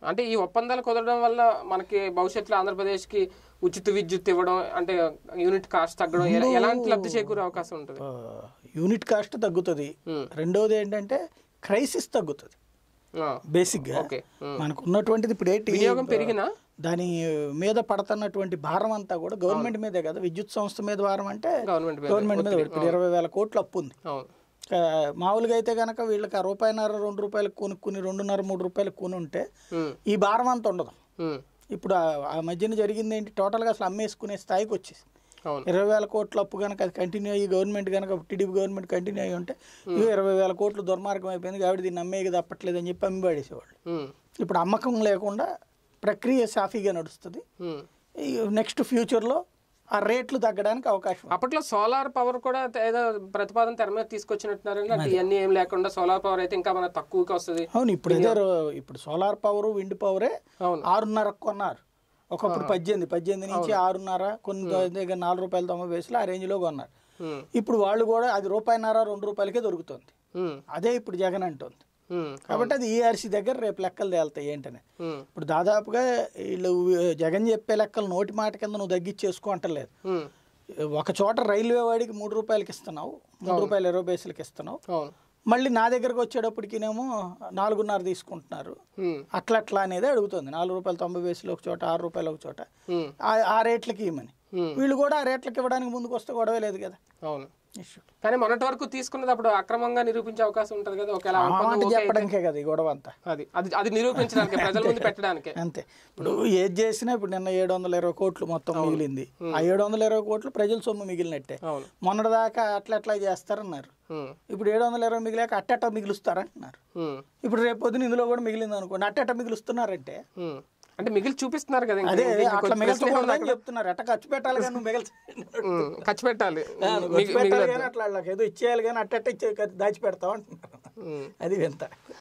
అంటే ఈ ఒప్పందాలు కుదరడం వల్ల మనకి భవిష్యత్తులో ఆంధ్రప్రదేశ్కి ఉచిత విద్యుత్ ఇవ్వడం అంటే యూనిట్ కాస్ట్ తగ్గడం ఎలా- ఎలాంటి లబ్ధి చేకూరే అవకాశం ఉంటుంది ఆ, యూనిట్ కాస్ట్ తగ్గుతుంది Hmm. రెండోది ఏంటంటే క్రైసిస్ తగ్గుతుంది ఆ, బేసిక్గా ఓకే ఉమ్. మనకు ఉన్నటువంటిది ఇప్పుడు ఏంటి వినియోగం పెరిగినా దాని మీద పడుతున్నటువంటి భారం అంతా కూడా గవర్నమెంట్ మీదే కదా విద్యుత్ సంస్థ మీద భారం అంటే గవర్నమెంట్ మీద గవర్నమెంట్ మీద ఇప్పుడు ఇరవై వేల కోట్లు అప్పు ఉంది అవును ఆ, మామూలుగా అయితే కనుక వీళ్ళకి ఆ రూపాయిన్నర రెండు రూపాయలకు కొనుక్కుని రెండున్నర మూడు రూపాయలకు కొని ఉంటే ఉమ్, ఈ భారం అంత ఉండదు ఉమ్, ఇప్పుడు ఆ- ఆ మధ్యన జరిగింది ఏంటి టోటల్గా అసలు అమ్మేసుకునే స్థాయికి వచ్చేసి అవును ఇరవై వేల కోట్ల అప్పు కనుక అది కంటిన్యూ అయ్యి గవర్నమెంట్ కనుక టీడీపీ గవర్నమెంట్ కంటిన్యూ అయ్యి ఉంటే ఇగో ఇరవై వేల కోట్లు దుర్మార్గం అయిపోయింది కాబట్టి దీన్ని అమ్మేకి తప్పట్లేదు అని చెప్పి అమ్మి పడేసేవాళ్ళు ఉమ్, ఇప్పుడు అమ్మకం లేకుండా ప్రక్రియ సాఫీగా నడుస్తుంది ఉమ్. నెక్స్ట్ ఫ్యూచర్లో ఆ రేట్లు తగ్గడానికి అవకాశం ఉంది. అప్పట్లో సోలార్ పవర్ కూడా ఏదో ప్రతిపాదన తెర మీద తీసుకొచ్చినట్టున్నారండి అంటే ఇవన్నీ ఏం లేకుండా సోలార్ పవర్ అయితే ఇంకా మనకు తక్కువకి వస్తుంది అవును ఇప్పుడు ఏదో రో- ఇప్పుడు సోలార్ పవర్ విండ్ పవరే అవును ఆరున్నర కొన్నారు ఒకప్పుడు పద్దెనిమిది పద్దెనిమిది నుంచి ఆరున్నర కొన్ని దగ్గర నాలుగు రూపాయల తొంభై వేసులు ఆ రేంజ్లో కొన్నారు ఉమ్, ఇప్పుడు వాళ్ళు కూడా అది రూపాయిన్నర రెండు రూపాయలకే దొరుకుతుంది ఉమ్, అదే ఇప్పుడు జగన్ అంటుంది ఉమ్, కాబట్టి అది ఈఆర్సీ దగ్గర రేపు లెక్కలు తేలుతాయి ఏంటని ఉమ్, ఇప్పుడు దాదాపుగా వీళ్ళు జగన్ చెప్పే లెక్కలు నోటి మాట కింద నువ్వు తగ్గించేసుకో అంటలేదు ఉమ్, ఒక చోట రైల్వే వాడికి మూడు రూపాయలకి ఇస్తున్నావు మూడు రూపాయలు ఇరవై పైసలకి ఇస్తున్నావు అవును మళ్ళీ నా దగ్గరకు వచ్చేటప్పటికినేమో నాలుగున్నర తీసుకుంటున్నారు ఉమ్, అట్లా అట్లా అనేది అడుగుతుంది నాలుగు రూపాయలు తొంభై పైసలు ఒక చోట ఆరు రూపాయలు ఒక చోట ఉమ్, ఆ- ఆ రేట్లకి ఇవ్వమని ఉమ్, వీళ్ళు కూడా ఆ రేట్లకి ఇవ్వడానికి ముందుకు వస్తే గొడవ లేదు కదా అవును ఇష్యూ కానీ మొన్నటి వరకు తీసుకున్నది అప్పుడు అక్రమంగా నిరూపించే అవకాశం ఉంటుంది కదా ఒకవేళ ఆ ఒప్పందం మాట ఓకే అయితే- చెప్పడానికే కదా ఈ గొడవ అంతా అది అది అది నిరూపించడానికి ప్రజల ముందు పెట్టడానికి అంతే ఇప్పుడు ఏది చేసినా ఇప్పుడు నిన్న ఏడు వందల ఇరవై కోట్లు మొత్తం మిగిలింది ఆ ఏడు వందల ఇరవై కోట్లు ప్రజల సొమ్ము మిగిలినట్టే అవును మొన్నటిదాకా అట్లా అట్లా చేస్తారన్నారు ఉమ్, ఇప్పుడు ఏడు వందల ఇరవై మిగిలాక అట్టట్ట మిగులుస్తారంటున్నారు ఉమ్, ఇప్పుడు రేపు పొద్దున ఇందులో కూడా మిగిలింది అనుకోండి అట్టట్ట మిగులుస్తున్నారంటే ఉమ్. అంటే మిగిలి చూపిస్తున్నారు కదా ఇంకా. అదే దీనికి అట్లా కొంచెం ప్రశ్న మిగల్చకూడదని ఏమన్నా చెప్తున్నారు ఎట్ట ఖర్చు పెట్టాలి కానీ నువ్వు మిగల్చ ఉమ్, ఖర్చు పెట్టాలి ఖర్చు మిగి- పెట్టాలి మిగలొద్దు. కానీ అట్లా వాళ్ళకి ఏదో ఇచ్చేయాలి కానీ అట్టట్ట ఇచ్చే దాచి పెడతావు అంటున్నారు ఉమ్. అది వింత